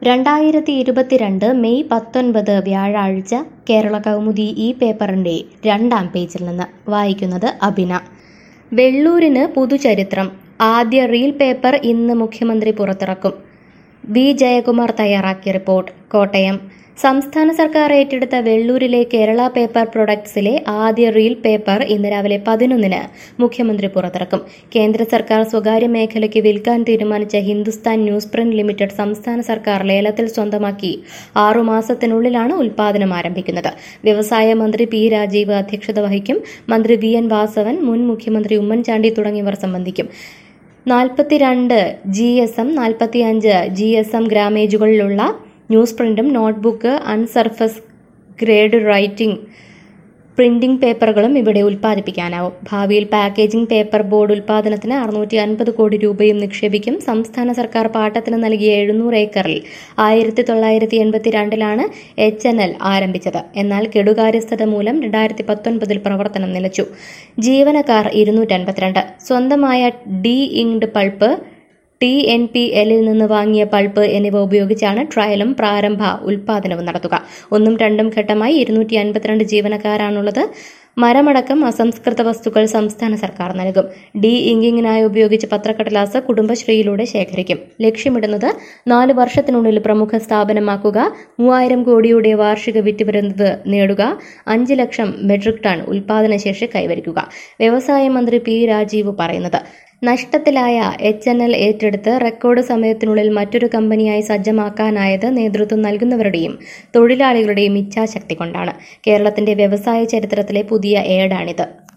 രണ്ടായിരത്തി ഇരുപത്തിരണ്ട് മെയ് പത്തൊൻപത് വ്യാഴാഴ്ച കേരള കൗമുദി ഈ പേപ്പറിന്റെ രണ്ടാം പേജിൽ നിന്ന് വായിക്കുന്നത് അഭിന വെള്ളൂരിന് പുതുചരിത്രം ആദ്യ റീൽ പേപ്പർ ഇന്ന് മുഖ്യമന്ത്രി പുറത്തിറക്കും വി ജയകുമാർ തയ്യാറാക്കിയ റിപ്പോർട്ട് കോട്ടയം സംസ്ഥാന സർക്കാർ ഏറ്റെടുത്ത വെള്ളൂരിലെ കേരള പേപ്പർ പ്രൊഡക്ട്സിലെ ആദ്യ റീൽ പേപ്പർ ഇന്ന് രാവിലെ പതിനൊന്നിന് മുഖ്യമന്ത്രി പുറത്തിറക്കും കേന്ദ്ര സർക്കാർ സ്വകാര്യ മേഖലയ്ക്ക് വിൽക്കാൻ തീരുമാനിച്ച ഹിന്ദുസ്ഥാൻ ന്യൂസ് പ്രിന്റ് ലിമിറ്റഡ് സംസ്ഥാന സർക്കാർ ലേലത്തിൽ സ്വന്തമാക്കി ആറുമാസത്തിനുള്ളിലാണ് ഉൽപാദനം ആരംഭിക്കുന്നത് വ്യവസായ മന്ത്രി പി രാജീവ് അധ്യക്ഷത വഹിക്കും മന്ത്രി വി എൻ വാസവൻ മുൻ മുഖ്യമന്ത്രി ഉമ്മൻചാണ്ടി തുടങ്ങിയവർ സംബന്ധിക്കും നാൽപ്പത്തിരണ്ട് ജി എസ് എം നാൽപ്പത്തിയഞ്ച് ജി എസ് എം ഗ്രാമേജുകളിലുള്ള ന്യൂസ് പ്രിന്റും notebook unsurfaced grade writing printing പേപ്പറുകളും ഇവിടെ ഉൽപ്പാദിപ്പിക്കാനാവും ഭാവിയിൽ പാക്കേജിംഗ് പേപ്പർ ബോർഡ് ഉൽപ്പാദനത്തിന് അറുന്നൂറ്റി അൻപത് കോടി രൂപയും നിക്ഷേപിക്കും സംസ്ഥാന സർക്കാർ പാട്ടത്തിന് നൽകിയ എഴുന്നൂറ് ഏക്കറിൽ ആയിരത്തി തൊള്ളായിരത്തി എൺപത്തിരണ്ടിലാണ് എച്ച് എൻ എൽ ആരംഭിച്ചത് എന്നാൽ കെടുകാര്യസ്ഥത മൂലം രണ്ടായിരത്തി പത്തൊൻപതിൽ പ്രവർത്തനം നിലച്ചു ജീവനക്കാർ ഇരുന്നൂറ്റൻപത്തിരണ്ട് സ്വന്തമായ deinked pulp T N P എല്ലിൽ നിന്ന് വാങ്ങിയ പൾപ്പ് എന്നിവ ഉപയോഗിച്ചാണ് ട്രയലും പ്രാരംഭ ഉൽപാദനവും നടത്തുക ഒന്നും രണ്ടും ഘട്ടമായി ഇരുന്നൂറ്റി അൻപത്തിരണ്ട് ജീവനക്കാരാണുള്ളത് മരമടക്കം അസംസ്കൃത വസ്തുക്കൾ സംസ്ഥാന സർക്കാർ നൽകും ഡി ഇങ്കിങ്ങിനായി ഉപയോഗിച്ച പത്രക്കടലാസ് കുടുംബശ്രീയിലൂടെ ശേഖരിക്കും ലക്ഷ്യമിടുന്നത് നാല് വർഷത്തിനുള്ളിൽ പ്രമുഖ സ്ഥാപനമാക്കുക മൂവായിരം കോടിയുടെ വാർഷിക വിറ്റുവരുന്നത് നേടുക അഞ്ച് ലക്ഷം മെട്രിക് ടൺ ഉൽപാദനശേഷി കൈവരിക്കുക വ്യവസായ മന്ത്രി പി രാജീവ് പറയുന്നത് നഷ്ടത്തിലായ എച്ച് എൻ എൽ ഏറ്റെടുത്ത് റെക്കോർഡ് സമയത്തിനുള്ളിൽ മറ്റൊരു കമ്പനിയായി സജ്ജമാക്കാനായത് നേതൃത്വം നൽകുന്നവരുടെയും തൊഴിലാളികളുടെയും ഇച്ഛാശക്തി കൊണ്ടാണ് കേരളത്തിന്റെ വ്യവസായ ചരിത്രത്തിലെ പുതിയ ഏടാണിത്